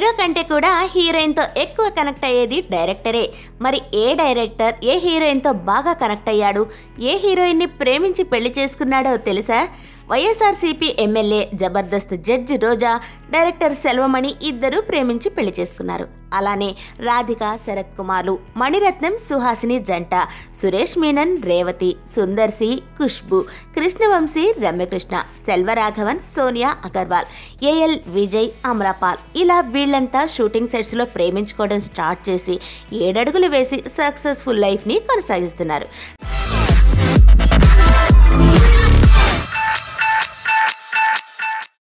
hero కంటే కూడా హీరోయిన్తో ఎక్కువ కనెక్ట్ అయ్యేది డైరెక్టరే మరి ఏ డైరెక్టర్ ఏ హీరోయిన్తో బాగా కనెక్ట్ అయ్యాడు ఏ హీరోయిన్ని ప్రేమించి పెళ్లి చేసుకున్నాడో తెలుసా YSRCP MLA Jabardasth judge Roja director Selvamani ఇద్దరూ ప్రేమించి పెళ్లి చేసుకున్నారు అలానే రాధిక శరత్ కుమార్లు మణిరత్నం సుహాసిని జంట సురేష్ మీనన్ రేవతి సుందర్ సి ఖుష్బు కృష్ణవంశీ రమ్యకృష్ణ సెల్వరాఘవన్ సోనియా అగర్వాల్ ఏఎల్ విజయ్ అమరాపాల్ ఇలా వీళ్ళంతా షూటింగ్ సెట్స్లో ప్రేమించుకోవడం స్టార్ట్ చేసి ఏడడుగులు వేసి సక్సెస్ఫుల్ లైఫ్ని కొనసాగిస్తున్నారు